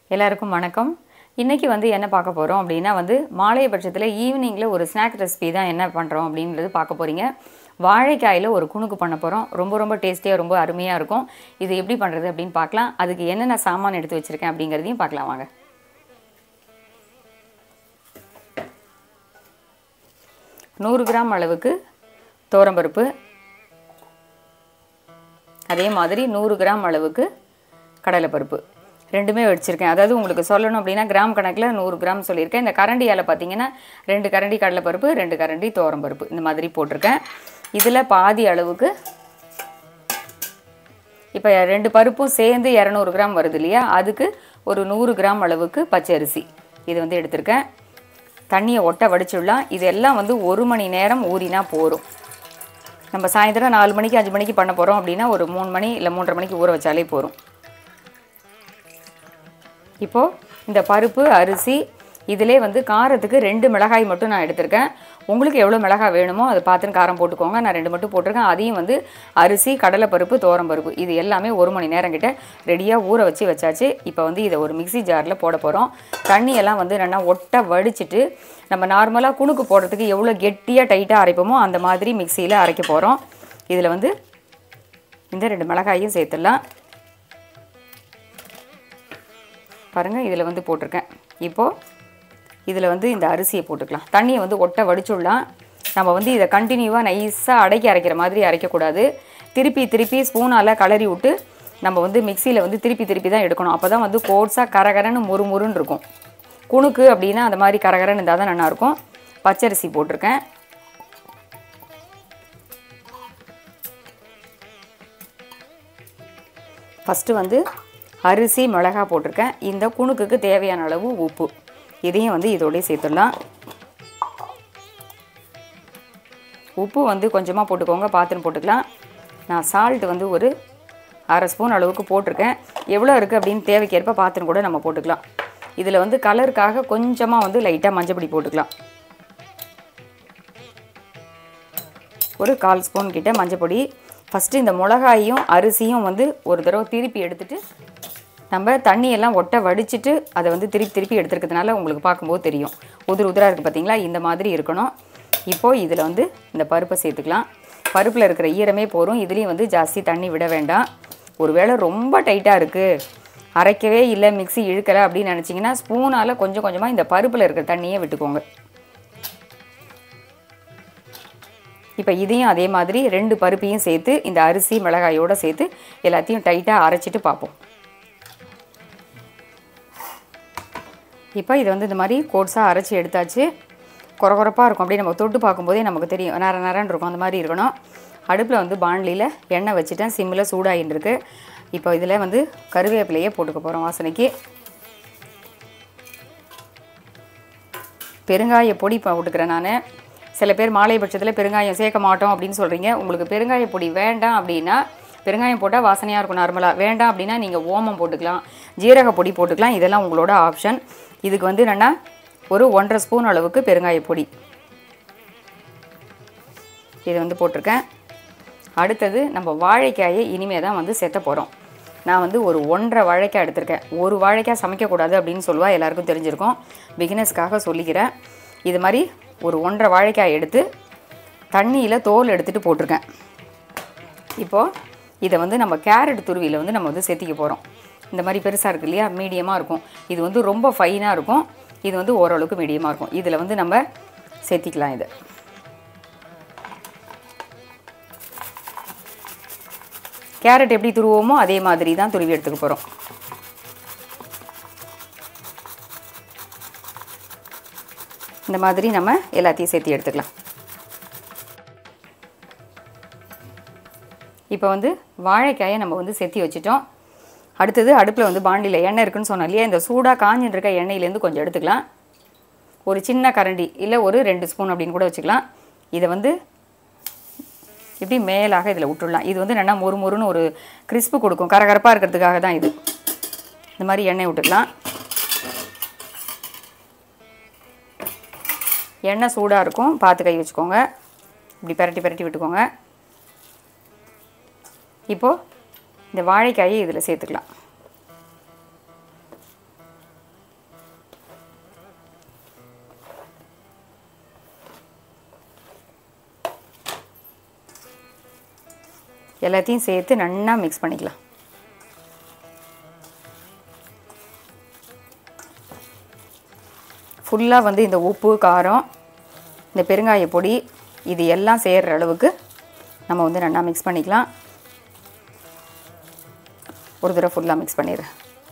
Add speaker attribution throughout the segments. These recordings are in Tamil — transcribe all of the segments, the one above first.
Speaker 1: எல்லாருக்கும் வணக்கம் இன்றைக்கி வந்து என்ன பார்க்க போகிறோம் அப்படின்னா வந்து மாலை பட்சத்தில் ஈவினிங்கில் ஒரு ஸ்நாக் ரெசிபி தான் என்ன பண்ணுறோம் அப்படின்றது பார்க்க போகிறீங்க வாழைக்காயில் ஒரு குணுக்கு பண்ண போகிறோம் ரொம்ப ரொம்ப டேஸ்டியாக ரொம்ப அருமையாக இருக்கும் இது எப்படி பண்ணுறது அப்படின்னு பார்க்கலாம் அதுக்கு என்னென்ன சாமான் எடுத்து வச்சுருக்கேன் அப்படிங்கிறதையும் பார்க்கலாம் வாங்க நூறு கிராம் அளவுக்கு தோரம்பருப்பு அதே மாதிரி நூறு கிராம் அளவுக்கு கடலைப்பருப்பு ரெண்டுமே வச்சுருக்கேன் அதாவது உங்களுக்கு சொல்லணும் அப்படின்னா கிராம் கணக்கில் நூறு கிராம் சொல்லியிருக்கேன் இந்த கரண்டியால் பார்த்தீங்கன்னா ரெண்டு கரண்டி கடலைப்பருப்பு ரெண்டு கரண்டி பருப்பு இந்த மாதிரி போட்டிருக்கேன் இதில் பாதி அளவுக்கு இப்போ ரெண்டு பருப்பும் சேர்ந்து இரநூறு கிராம் வருது இல்லையா அதுக்கு ஒரு நூறு கிராம் அளவுக்கு பச்சை அரிசி இது வந்து எடுத்திருக்கேன் தண்ணியை ஒட்ட வடிச்சுடலாம் இதெல்லாம் வந்து ஒரு மணி நேரம் ஊறினா போதும் நம்ம சாயந்தரம் நாலு மணிக்கு அஞ்சு மணிக்கு பண்ண போகிறோம் அப்படின்னா ஒரு மூணு மணி இல்லை மூன்றரை மணிக்கு ஊற வச்சாலே போதும் இப்போது இந்த பருப்பு அரிசி இதிலே வந்து காரத்துக்கு ரெண்டு மிளகாய் மட்டும் நான் எடுத்திருக்கேன் உங்களுக்கு எவ்வளோ மிளகாய் வேணுமோ அதை பார்த்துன்னு காரம் போட்டுக்கோங்க நான் ரெண்டு மட்டும் போட்டிருக்கேன் அதையும் வந்து அரிசி கடலைப்பருப்பு பருப்பு இது எல்லாமே ஒரு மணி நேரம் கிட்ட ரெடியாக ஊற வச்சு வச்சாச்சு இப்போ வந்து இதை ஒரு மிக்சி ஜாரில் போட போகிறோம் தண்ணியெல்லாம் வந்து நல்லா ஒட்ட வடிச்சிட்டு நம்ம நார்மலாக குணுக்கு போடுறதுக்கு எவ்வளோ கெட்டியாக டைட்டாக அரைப்போமோ அந்த மாதிரி மிக்சியில் அரைக்க போகிறோம் இதில் வந்து இந்த ரெண்டு மிளகாயும் சேர்த்துடலாம் பாருங்கள் இதில் வந்து போட்டிருக்கேன் இப்போது இதில் வந்து இந்த அரிசியை போட்டுக்கலாம் தண்ணியை வந்து ஒட்ட வடிச்சுடலாம் நம்ம வந்து இதை கண்டினியூவாக நைஸாக அடைக்கி அரைக்கிற மாதிரி அரைக்கக்கூடாது திருப்பி திருப்பி ஸ்பூனால் கலரி விட்டு நம்ம வந்து மிக்சியில் வந்து திருப்பி திருப்பி தான் எடுக்கணும் அப்போ தான் வந்து கோட்ஸாக கரகரன்னு முறு முறுன்னு இருக்கும் குணுக்கு அப்படின்னா அந்த மாதிரி கரகரன்னு இருந்தால் தான் நல்லாயிருக்கும் பச்சரிசி போட்டிருக்கேன் ஃபஸ்ட்டு வந்து அரிசி மிளகா போட்டிருக்கேன் இந்த குணுக்குக்கு தேவையான அளவு உப்பு இதையும் வந்து இதோடய சேர்த்துடலாம் உப்பு வந்து கொஞ்சமாக போட்டுக்கோங்க பார்த்துன்னு போட்டுக்கலாம் நான் சால்ட் வந்து ஒரு அரை ஸ்பூன் அளவுக்கு போட்டிருக்கேன் எவ்வளோ இருக்குது அப்படின்னு தேவைக்கேற்ப பார்த்துன்னு கூட நம்ம போட்டுக்கலாம் இதில் வந்து கலருக்காக கொஞ்சமாக வந்து லைட்டாக மஞ்சப்பொடி போட்டுக்கலாம் ஒரு கால் ஸ்பூன் கிட்ட மஞ்சப்பொடி ஃபஸ்ட்டு இந்த மிளகாயும் அரிசியும் வந்து ஒரு தடவை திருப்பி எடுத்துகிட்டு நம்ம தண்ணியெல்லாம் ஒட்ட வடிச்சிட்டு அதை வந்து திருப்பி திருப்பி எடுத்துருக்கிறதுனால உங்களுக்கு பார்க்கும்போது தெரியும் உதிர் உதிராக இருக்குது பார்த்தீங்களா இந்த மாதிரி இருக்கணும் இப்போது இதில் வந்து இந்த பருப்பை சேர்த்துக்கலாம் பருப்பில் இருக்கிற ஈரமே போகும் இதுலேயும் வந்து ஜாஸ்தி தண்ணி விட வேண்டாம் ஒருவேளை ரொம்ப டைட்டாக இருக்குது அரைக்கவே இல்லை மிக்சி இழுக்கலை அப்படின்னு நினச்சிங்கன்னா ஸ்பூனால் கொஞ்சம் கொஞ்சமாக இந்த பருப்பில் இருக்கிற தண்ணியை விட்டுக்கோங்க இப்போ இதையும் அதே மாதிரி ரெண்டு பருப்பையும் சேர்த்து இந்த அரிசி மிளகாயோடு சேர்த்து எல்லாத்தையும் டைட்டாக அரைச்சிட்டு பார்ப்போம் இப்போ இது வந்து இந்த மாதிரி கோட்ஸாக அரைச்சி எடுத்தாச்சு குறகுறப்பாக இருக்கும் அப்படியே நம்ம தொட்டு பார்க்கும்போதே நமக்கு தெரியும் நேரம் நேரம்னு இருக்கும் அந்த மாதிரி இருக்கணும் அடுப்பில் வந்து பாண்லியில் எண்ணெய் வச்சுட்டேன் சிம்மில் சூடாகின்னு இருக்கு இப்போ இதில் வந்து கருவேப்பிலையே போட்டுக்க போகிறோம் வாசனைக்கு பெருங்காய பொடி போட்டுக்கிறேன் நான் சில பேர் மாலை பட்சத்தில் பெருங்காயம் சேர்க்க மாட்டோம் அப்படின்னு சொல்கிறீங்க உங்களுக்கு பெருங்காய பொடி வேண்டாம் அப்படின்னா பெருங்காயம் போட்டால் வாசனையாக இருக்கும் நார்மலாக வேண்டாம் அப்படின்னா நீங்கள் ஓமம் போட்டுக்கலாம் ஜீரக பொடி போட்டுக்கலாம் இதெல்லாம் உங்களோட ஆப்ஷன் இதுக்கு வந்து என்னென்னா ஒரு ஒன்றரை ஸ்பூன் அளவுக்கு பெருங்காய பொடி இது வந்து போட்டிருக்கேன் அடுத்தது நம்ம வாழைக்காயை இனிமேல் தான் வந்து செத்த போகிறோம் நான் வந்து ஒரு ஒன்றரை வாழைக்காய் எடுத்திருக்கேன் ஒரு வாழைக்காய் சமைக்கக்கூடாது அப்படின்னு சொல்லுவா எல்லாருக்கும் தெரிஞ்சிருக்கும் பிகினர்ஸ்க்காக சொல்லிக்கிறேன் இது மாதிரி ஒரு ஒன்றரை வாழைக்காய் எடுத்து தண்ணியில் தோல் எடுத்துகிட்டு போட்டிருக்கேன் இப்போது இதை வந்து நம்ம கேரட் துருவியில் வந்து நம்ம வந்து சேர்த்திக்க போகிறோம் இந்த மாதிரி பெருசாக இருக்குது இல்லையா மீடியமாக இருக்கும் இது வந்து ரொம்ப ஃபைனாக இருக்கும் இது வந்து ஓரளவுக்கு மீடியமாக இருக்கும் இதில் வந்து நம்ம சேர்த்திக்கலாம் இதை கேரட் எப்படி துருவோமோ அதே மாதிரி தான் துருவி எடுத்துக்க போகிறோம் இந்த மாதிரி நம்ம எல்லாத்தையும் சேர்த்து எடுத்துக்கலாம் இப்போ வந்து வாழைக்காயை நம்ம வந்து செத்தி வச்சுட்டோம் அடுத்தது அடுப்பில் வந்து பாண்டியில் எண்ணெய் இருக்குன்னு சொன்னோம் இல்லையா இந்த சூடாக காஞ்சின்னு இருக்க எண்ணெயிலேருந்து கொஞ்சம் எடுத்துக்கலாம் ஒரு சின்ன கரண்டி இல்லை ஒரு ரெண்டு ஸ்பூன் அப்படின்னு கூட வச்சுக்கலாம் இதை வந்து இப்படி மேலாக இதில் விட்டுடலாம் இது வந்து நல்லா மொறு மொறுன்னு ஒரு கிறிஸ்பு கொடுக்கும் கரகரப்பாக இருக்கிறதுக்காக தான் இது இந்த மாதிரி எண்ணெய் விட்டுக்கலாம் எண்ணெய் சூடாக இருக்கும் பார்த்து கை வச்சுக்கோங்க இப்படி பரட்டி பரட்டி விட்டுக்கோங்க இப்போது இந்த வாழைக்காயை இதில் சேர்த்துக்கலாம் எல்லாத்தையும் சேர்த்து நன்னா மிக்ஸ் பண்ணிக்கலாம் ஃபுல்லாக வந்து இந்த உப்பு காரம் இந்த பெருங்காய பொடி இது எல்லாம் சேர்கிற அளவுக்கு நம்ம வந்து நல்லா மிக்ஸ் பண்ணிக்கலாம் ஒரு தடவை ஃபுல்லாக மிக்ஸ் பண்ணிடுறேன்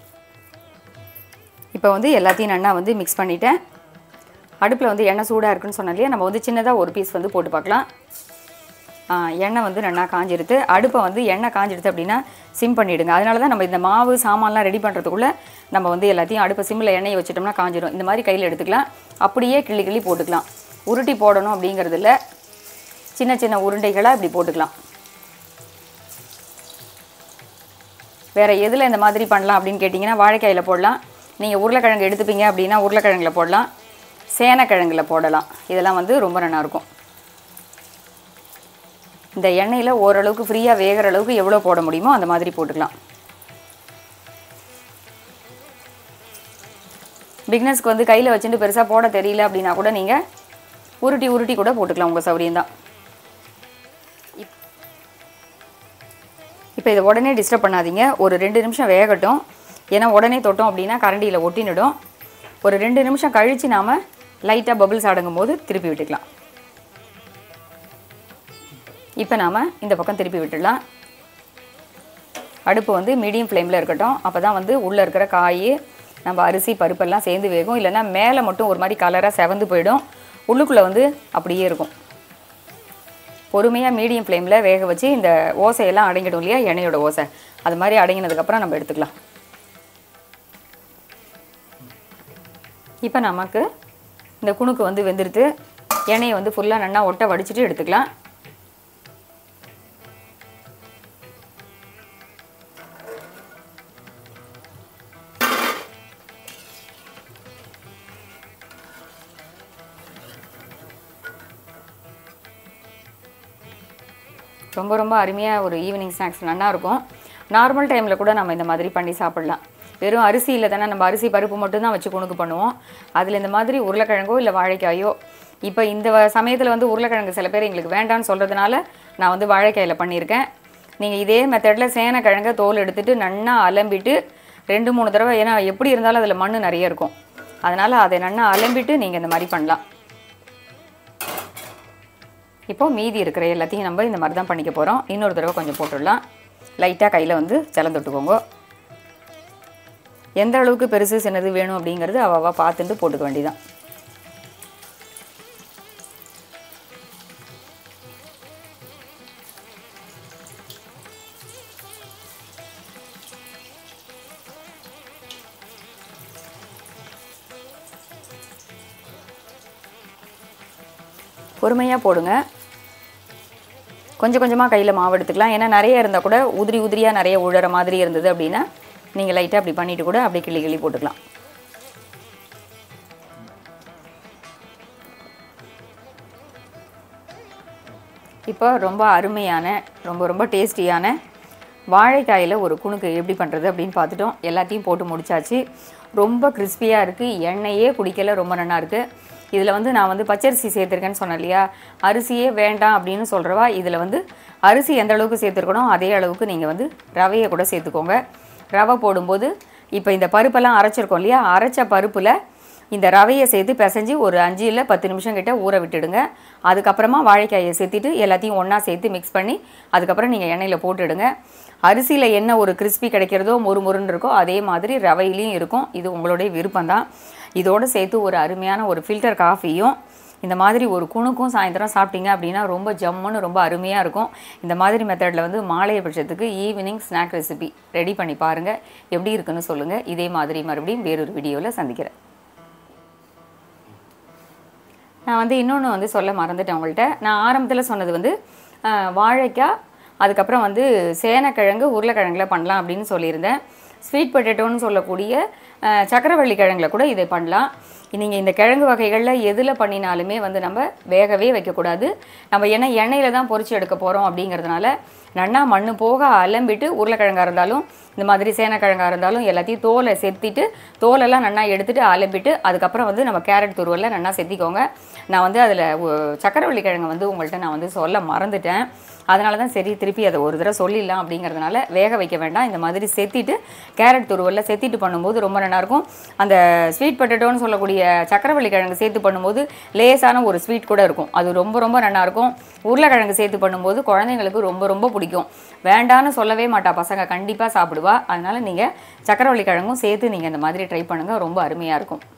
Speaker 1: இப்போ வந்து எல்லாத்தையும் நல்லா வந்து மிக்ஸ் பண்ணிட்டேன் அடுப்பில் வந்து எண்ணெய் சூடாக இருக்குன்னு சொன்னேன் இல்லையா நம்ம வந்து சின்னதாக ஒரு பீஸ் வந்து போட்டு பார்க்கலாம் ஆ, எண்ணெய் வந்து நல்லா காஞ்சிடுது அடுப்பை வந்து எண்ணெய் காஞ்சிடுது அப்படின்னா சிம் பண்ணிவிடுங்க அதனால தான் நம்ம இந்த மாவு சாமான்லாம் ரெடி பண்ணுறதுக்குள்ளே நம்ம வந்து எல்லாத்தையும் அடுப்பை சிம்மில் எண்ணெயை வச்சிட்டோம்னா காஞ்சிடும் இந்த மாதிரி கையில் எடுத்துக்கலாம் அப்படியே கிள்ளி கிள்ளி போட்டுக்கலாம் உருட்டி போடணும் அப்படிங்கிறது இல்லை சின்ன சின்ன உருண்டைகளாக இப்படி போட்டுக்கலாம் வேறு எதில் இந்த மாதிரி பண்ணலாம் அப்படின்னு கேட்டிங்கன்னா வாழைக்காயில் போடலாம் நீங்கள் உருளைக்கிழங்கு எடுத்துப்பீங்க அப்படின்னா உருளைக்கிழங்குல போடலாம் சேனக்கிழங்குல போடலாம் இதெல்லாம் வந்து ரொம்ப நல்லா இருக்கும் இந்த எண்ணெயில் ஓரளவுக்கு ஃப்ரீயாக வேகிற அளவுக்கு எவ்வளோ போட முடியுமோ அந்த மாதிரி போட்டுக்கலாம் பிக்னஸ்க்கு வந்து கையில் வச்சுட்டு பெருசாக போட தெரியல அப்படின்னா கூட நீங்கள் உருட்டி உருட்டி கூட போட்டுக்கலாம் உங்கள் சௌரியம்தான் இப்போ இதை உடனே டிஸ்டர்ப் பண்ணாதீங்க ஒரு ரெண்டு நிமிஷம் வேகட்டும் ஏன்னா உடனே தொட்டோம் அப்படின்னா கரண்டியில் ஒட்டினிடும் ஒரு ரெண்டு நிமிஷம் கழித்து நாம் லைட்டாக பபிள்ஸ் அடங்கும் போது திருப்பி விட்டுக்கலாம் இப்போ நாம் இந்த பக்கம் திருப்பி விட்டுடலாம் அடுப்பு வந்து மீடியம் ஃப்ளேமில் இருக்கட்டும் அப்போ தான் வந்து உள்ளே இருக்கிற காய் நம்ம அரிசி பருப்பெல்லாம் சேர்ந்து வேகும் இல்லைன்னா மேலே மட்டும் ஒரு மாதிரி கலராக செவந்து போயிடும் உள்ளுக்குள்ளே வந்து அப்படியே இருக்கும் பொறுமையாக மீடியம் ஃப்ளேமில் வேக வச்சு இந்த ஓசையெல்லாம் அடங்கிடும் இல்லையா எண்ணெயோட ஓசை அது மாதிரி அடங்கினதுக்கப்புறம் நம்ம எடுத்துக்கலாம் இப்போ நமக்கு இந்த குணுக்கு வந்து வெந்துடுத்து எண்ணெயை வந்து ஃபுல்லாக நல்லா ஒட்ட வடிச்சிட்டு எடுத்துக்கலாம் ரொம்ப ரொம்ப அருமையாக ஒரு ஈவினிங் ஸ்நாக்ஸ் நல்லா இருக்கும் நார்மல் டைமில் கூட நம்ம இந்த மாதிரி பண்ணி சாப்பிடலாம் வெறும் அரிசியில் தானே நம்ம அரிசி பருப்பு மட்டும்தான் வச்சு குணுக்கு பண்ணுவோம் அதில் இந்த மாதிரி உருளைக்கிழங்கோ இல்லை வாழைக்காயோ இப்போ இந்த சமயத்தில் வந்து உருளைக்கிழங்கு சில பேர் எங்களுக்கு வேண்டாம்னு சொல்கிறதுனால நான் வந்து வாழைக்காயில் பண்ணியிருக்கேன் நீங்கள் இதே மெத்தடில் சேனக்கிழங்க தோல் எடுத்துட்டு நன்னா அலம்பிட்டு ரெண்டு மூணு தடவை ஏன்னா எப்படி இருந்தாலும் அதில் மண் நிறைய இருக்கும் அதனால் அதை நன்னா அலம்பிட்டு நீங்கள் இந்த மாதிரி பண்ணலாம் இப்போ மீதி இருக்கிற எல்லாத்தையும் நம்ம இந்த மாதிரி தான் பண்ணிக்க போகிறோம் இன்னொரு தடவை கொஞ்சம் போட்டுடலாம் லைட்டாக கையில் வந்து ஜலம் தொட்டுக்கோங்க எந்த அளவுக்கு பெருசு சின்னது வேணும் அப்படிங்கிறது அவ பார்த்துட்டு போட்டுக்க வேண்டியதான் பொறுமையாக போடுங்க கொஞ்சம் கொஞ்சமாக கையில் மாவு எடுத்துக்கலாம் ஏன்னா நிறைய இருந்தால் கூட உதிரி உதிரியாக நிறைய உழற மாதிரி இருந்தது அப்படின்னா நீங்கள் லைட்டாக அப்படி பண்ணிவிட்டு கூட அப்படியே கிள்ளி கிள்ளி போட்டுக்கலாம் இப்போ ரொம்ப அருமையான ரொம்ப ரொம்ப டேஸ்டியான வாழைக்காயில் ஒரு குணுக்கு எப்படி பண்ணுறது அப்படின்னு பார்த்துட்டோம் எல்லாத்தையும் போட்டு முடிச்சாச்சு ரொம்ப கிறிஸ்பியாக இருக்குது எண்ணெயே குடிக்கல ரொம்ப நல்லா இருக்குது இதில் வந்து நான் வந்து பச்சரிசி சேர்த்துருக்கேன்னு சொன்னேன் இல்லையா அரிசியே வேண்டாம் அப்படின்னு சொல்கிறவா இதில் வந்து அரிசி எந்த அளவுக்கு சேர்த்துருக்கணும் அதே அளவுக்கு நீங்கள் வந்து ரவையை கூட சேர்த்துக்கோங்க ரவை போடும்போது இப்போ இந்த பருப்பெல்லாம் அரைச்சிருக்கோம் இல்லையா அரைச்ச பருப்பில் இந்த ரவையை சேர்த்து பிசைஞ்சு ஒரு அஞ்சு இல்லை பத்து நிமிஷம் கிட்ட ஊற விட்டுடுங்க அதுக்கப்புறமா வாழைக்காயை சேர்த்திட்டு எல்லாத்தையும் ஒன்றா சேர்த்து மிக்ஸ் பண்ணி அதுக்கப்புறம் நீங்கள் எண்ணெயில் போட்டுடுங்க அரிசியில் என்ன ஒரு கிறிஸ்பி கிடைக்கிறதோ மொறு மொறுன்னு இருக்கோ அதே மாதிரி ரவையிலையும் இருக்கும் இது உங்களுடைய விருப்பம்தான் இதோடு சேர்த்து ஒரு அருமையான ஒரு ஃபில்டர் காஃபியும் இந்த மாதிரி ஒரு குணுக்கும் சாயந்தரம் சாப்பிட்டீங்க அப்படின்னா ரொம்ப ஜம்முன்னு ரொம்ப அருமையாக இருக்கும் இந்த மாதிரி மெத்தடில் வந்து மாலை பட்சத்துக்கு ஈவினிங் ஸ்நாக் ரெசிபி ரெடி பண்ணி பாருங்கள் எப்படி இருக்குன்னு சொல்லுங்கள் இதே மாதிரி மறுபடியும் வேறொரு வீடியோவில் சந்திக்கிறேன் நான் வந்து இன்னொன்று வந்து சொல்ல மறந்துட்டேன் உங்கள்கிட்ட நான் ஆரம்பத்தில் சொன்னது வந்து ஆஹ், வாழைக்காய் அதுக்கப்புறம் வந்து சேனக்கிழங்கு உருளைக்கிழங்குல பண்ணலாம் அப்படின்னு சொல்லியிருந்தேன் ஸ்வீட் பொட்டேட்டோன்னு சொல்லக்கூடிய அஹ், சக்கரவள்ளி கிழங்குல கூட இதை பண்ணலாம் நீங்கள் இந்த கிழங்கு வகைகளில் எதில் பண்ணினாலுமே வந்து நம்ம வேகவே வைக்கக்கூடாது நம்ம ஏன்னா எண்ணெயில் தான் பொரிச்சு எடுக்க போகிறோம் அப்படிங்கிறதுனால நன்னா மண்ணு போக அலம்பிட்டு உருளைக்கிழங்கா இருந்தாலும் இந்த மாதிரி சேனக்கிழங்கா இருந்தாலும் எல்லாத்தையும் தோலை செத்திட்டு தோலெல்லாம் நன்னா எடுத்துட்டு அலம்பிட்டு அதுக்கப்புறம் வந்து நம்ம கேரட் துருவலில் நன்னா செத்திக்கோங்க நான் வந்து அதில் சக்கரவள்ளி கிழங்கு வந்து உங்கள்கிட்ட நான் வந்து சொல்ல மறந்துட்டேன் அதனால தான் சரி திருப்பி அதை ஒரு தடவை சொல்லிடலாம் அப்படிங்கிறதுனால வேக வைக்க வேண்டாம் இந்த மாதிரி செத்திட்டு கேரட் துருவலில் செத்திட்டு பண்ணும்போது ரொம்ப நல்லாயிருக்கும் அந்த ஸ்வீட் பொட்டேட்டோன்னு சொல்லக்கூடிய சக்கரவள்ளி கிழங்கு சேர்த்து பண்ணும்போது லேசான ஒரு ஸ்வீட் கூட இருக்கும் அது ரொம்ப ரொம்ப நல்லாயிருக்கும் உருளைக்கிழங்கு சேர்த்து பண்ணும்போது குழந்தைங்களுக்கு ரொம்ப ரொம்ப பிடிக்கும் வேண்டான்னு சொல்லவே மாட்டா பசங்க கண்டிப்பாக சாப்பிடுவா அதனால் நீங்கள் சக்கரவள்ளி கிழங்கும் சேர்த்து நீங்கள் இந்த மாதிரி ட்ரை பண்ணுங்கள் ரொம்ப அருமையாக இருக்கும்